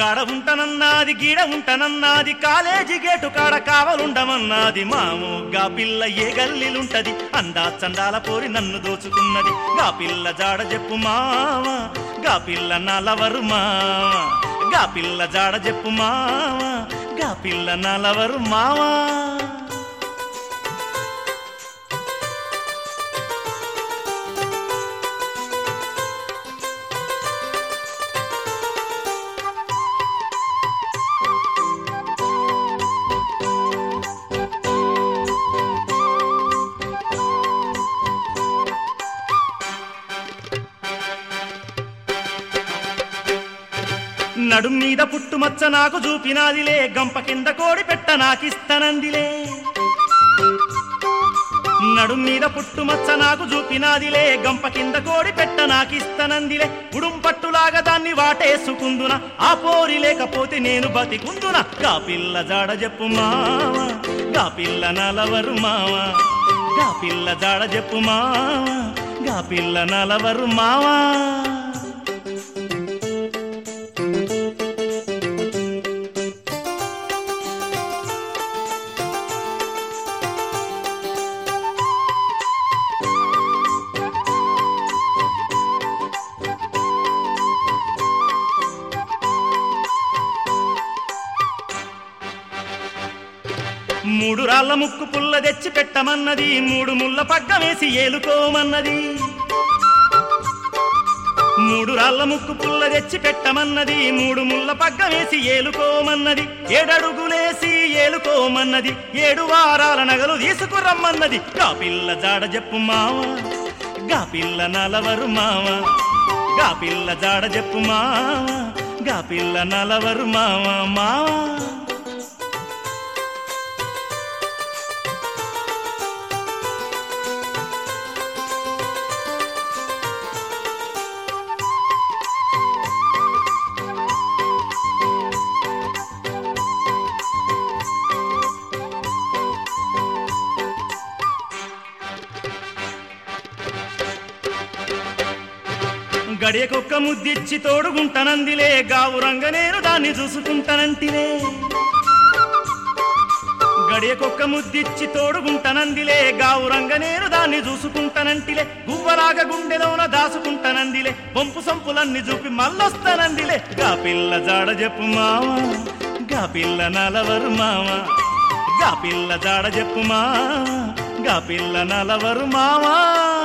గాడ ఉంటనన్నాది గీడ ఉంటనన్నాది college gate కాడ కావలుండమన్నది మాము గా పిల్ల ఏ గల్లీలుంటది అందా చందాల పోరి నన్ను దోచుకున్నది గా పిల్ల జాడ చెప్పు మామ గా పిల్ల నలవరు మామ గా పిల్ల జాడ చెప్పు మామ గా పిల్ల నలవరు మావా నడుం మీద పుట్టుమచ్చ నాకు చూపినాదిలే గంప కింద కోడి పెట్ట నాకిస్తనందిలే నడుం మీద పుట్టుమచ్చ నాకు చూపినాదిలే గంప కింద కోడి పెట్ట నాకిస్తనందిలే ఉడుం పట్టులాగా దాన్ని వాటేసుకుందున ఆ పోరి లేకపోతే నేను బతికుందున గా పిల్ల జాడ చెప్పు మావ గా పిల్ల నలవరు మావ గా పిల్ల జాడ చెప్పు మావ గా పిల్ల నలవరు మావా మూడు రాళ్ల ముక్కు పుల్ల తెచ్చి పెట్టమన్నది మూడు ముళ్ళ పగ్గ వేసి ఏలుకోమన్నది మూడు రాళ్ల ముక్కు పుల్ల తెచ్చి పెట్టమన్నది మూడు ముళ్ళ పగ్గ వేసి ఏలుకోమన్నది ఏడడుగులేసి ఏలుకోమన్నది ఏడు వారాల నగలు తీసుకురమ్మన్నది గా పిల్ల జాడ చెప్పు మావ గా పిల్ల నలవరు మావ గా పిల్ల జాడ చెప్పు మావ గా పిల్ల నలవరు మావ మావా గడియకొక్క ముద్దిచ్చి తోడుగుంటనందిలే గావురంగ నేను దాన్ని చూసుకుంటానంటిలే గడియకొక్క ముద్దిచ్చి తోడుగుంటనందిలే గావురంగ నేను దాన్ని చూసుకుంటానంటిలే గువ్వలాగా గుండెలోన దాసుకుంటానందిలే పంపు సంపులన్నీ చూపి మళ్ళొస్తానందిలే గా పిల్ల జాడ చెప్పు మావ గా పిల్ల నలవరు మావ గా పిల్ల జాడ చెప్పు మావ గా పిల్ల నలవరు మావా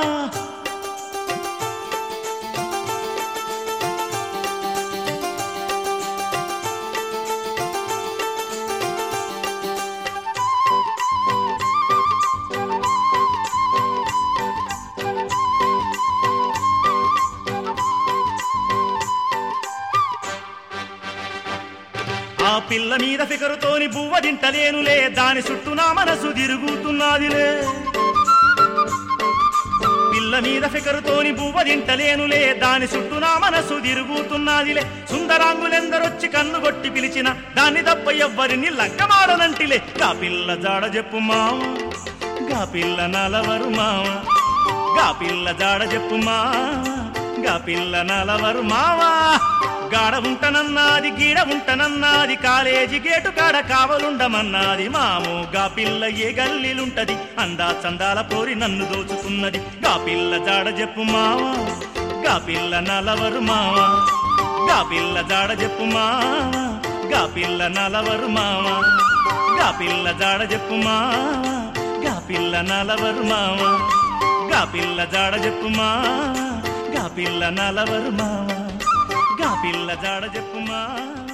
ఆ పిల్ల మీద ఫికరుతోని బువ్వ తింటలేనులే దాని చుట్టూ నా మనసు తిరుగుతున్నదిలే పిల్ల మీద ఫికరుతోని బువ్వ తింటలేనులే దాని చుట్టూ నా మనసు తిరుగుతున్నదిలే సుందరాంగులెందరొచ్చి కన్ను కొట్టి పిలిచిన దాన్ని తప్ప ఎవ్వరిని లగ్గమాడనంటిలే గా పిల్ల జాడ చెప్పు మావ గా పిల్ల నలవరు మావ గా పిల్ల జాడ చెప్పు మావ గా పిల్ల నలవరు మావా గాడ ఉంటనన్నది గీడ ఉంటనన్నది కాలేజీ గేటు కాడ కావలుండమన్నది మాము గా పిల్ల ఏ గల్లీలుంటది అందా చందాల పోరి నన్ను దోచుకున్నది గా పిల్ల జాడ చెప్పు మావా గా పిల్ల నలవరు మావా గా పిల్ల జాడ చెప్పు మావా గా పిల్ల నలవరు మావా గా పిల్ల జాడ చెప్పు మావా గా పిల్ల నలవరు మావా గా పిల్ల జాడ చెప్పు మావా గా పిల్ల నలవరు మావా గా పిల్ల జాడ చెప్పు మావా